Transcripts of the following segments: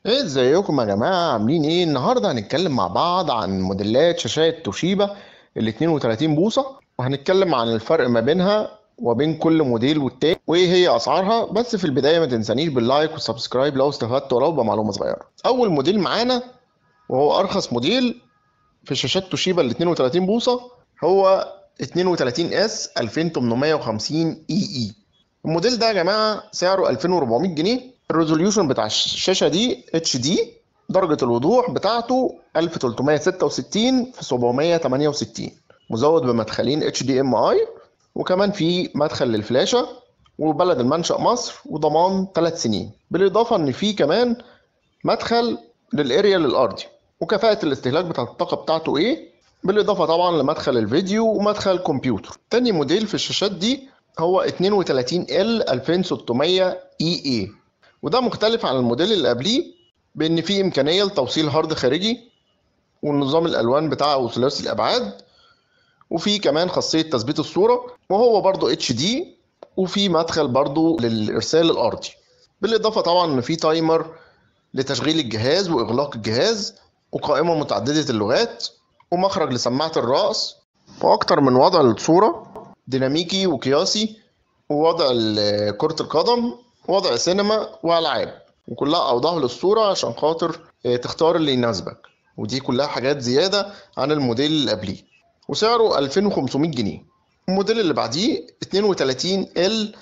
ايه ازيكم يا جماعة عاملين ايه النهاردة هنتكلم مع بعض عن موديلات شاشات توشيبا ال 32 بوصة وهنتكلم عن الفرق ما بينها وبين كل موديل والتاني وايه هي اسعارها بس في البداية ما تنسانيش باللايك والسبسكرايب لو استفدت ولو بمعلومة صغيرة اول موديل معانا وهو ارخص موديل في شاشات توشيبا ال 32 بوصة هو 32 اس 2850 اي اي الموديل ده يا جماعة سعره 2400 جنيه الريزوليوشن بتاع الشاشة دي اتش دي درجة الوضوح بتاعته 1366 في 768 مزود بمدخلين اتش دي ام اي وكمان في مدخل للفلاشة وبلد المنشأ مصر وضمان 3 سنين بالإضافة إن في كمان مدخل للاريال الأرضي وكفاءة الاستهلاك بتاع الطاقة بتاعته إيه بالإضافة طبعا لمدخل الفيديو ومدخل كمبيوتر تاني موديل في الشاشات دي هو 32 ال 2600 اي اي وده مختلف عن الموديل اللي قبليه بان فيه امكانيه لتوصيل هارد خارجي والنظام الالوان بتاعه ثلاثي الابعاد وفي كمان خاصيه تثبيت الصوره وهو برضو اتش دي وفي مدخل برضو للارسال الارضي بالاضافه طبعا ان في تايمر لتشغيل الجهاز واغلاق الجهاز وقائمه متعدده اللغات ومخرج لسماعه الراس واكتر من وضع للصوره ديناميكي وقياسي ووضع كرة القدم وضع سينما والعاب وكلها اوضاع للصوره عشان خاطر تختار اللي يناسبك ودي كلها حاجات زياده عن الموديل اللي قبليه وسعره 2500 جنيه الموديل اللي بعديه 32 ال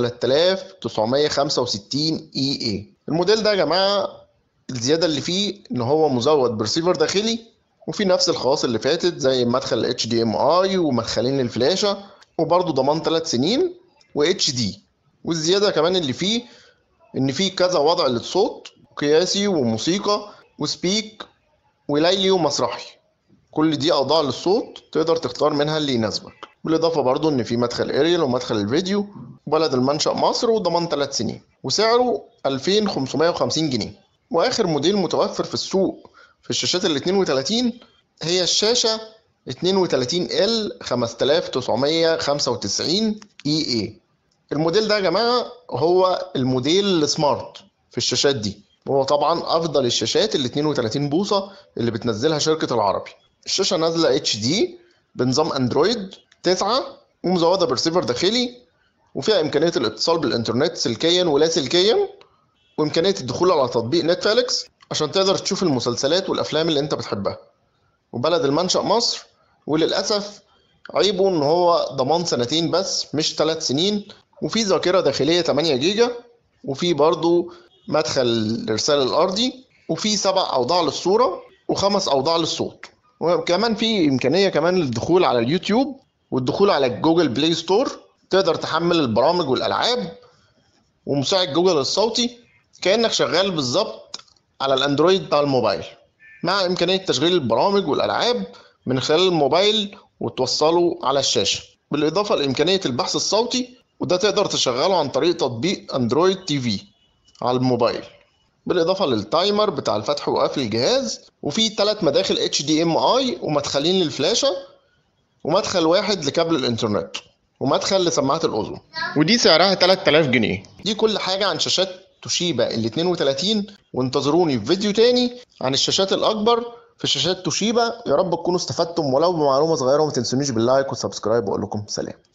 3965 اي اي الموديل ده يا جماعه الزياده اللي فيه ان هو مزود برسيفر داخلي وفي نفس الخواص اللي فاتت زي مدخل اتش دي ام اي ومدخلين للفلاشه وبرضه ضمان 3 سنين و اتش دي والزياده كمان اللي فيه ان فيه كذا وضع للصوت قياسي وموسيقى وسبيك وليلي ومسرحي كل دي اوضاع للصوت تقدر تختار منها اللي يناسبك بالاضافه برضو ان في مدخل اريال ومدخل الفيديو وبلد المنشأ مصر وضمان 3 سنين وسعره 2550 جنيه واخر موديل متوفر في السوق في الشاشات ال 32 هي الشاشه 32 ال 5995 اي اي الموديل ده يا جماعه هو الموديل السمارت في الشاشات دي وهو طبعا افضل الشاشات ال 32 بوصه اللي بتنزلها شركه العربي الشاشه نازله اتش دي بنظام اندرويد 9 ومزوده برسيفر داخلي وفيها امكانيه الاتصال بالانترنت سلكيا ولا سلكيا وامكانيه الدخول على تطبيق نتفليكس عشان تقدر تشوف المسلسلات والافلام اللي انت بتحبها وبلد المنشأ مصر وللاسف عيبه ان هو ضمان سنتين بس مش ثلاث سنين وفي ذاكره داخليه 8 جيجا وفي برضو مدخل الارسال الارضي وفي سبع اوضاع للصوره وخمس اوضاع للصوت وكمان في امكانيه كمان للدخول على اليوتيوب والدخول على جوجل بلاي ستور تقدر تحمل البرامج والالعاب ومساعد جوجل الصوتي كانك شغال بالظبط على الاندرويد بتاع الموبايل مع امكانيه تشغيل البرامج والالعاب من خلال الموبايل وتوصله على الشاشه بالاضافه لامكانيه البحث الصوتي وده تقدر تشغله عن طريق تطبيق اندرويد تي في على الموبايل بالاضافه للتايمر بتاع الفتح وقفل الجهاز وفي ثلاث مداخل اتش دي ام اي ومدخلين للفلاشه ومدخل واحد لكابل الانترنت ومدخل لسماعه الاذن ودي سعرها 3000 جنيه دي كل حاجه عن شاشات توشيبا ال 32 وانتظروني في فيديو تاني عن الشاشات الاكبر في شاشات توشيبا يا رب تكونوا استفدتم ولو بمعلومه صغيره وما تنسونيش باللايك والسبسكرايب واقول لكم سلام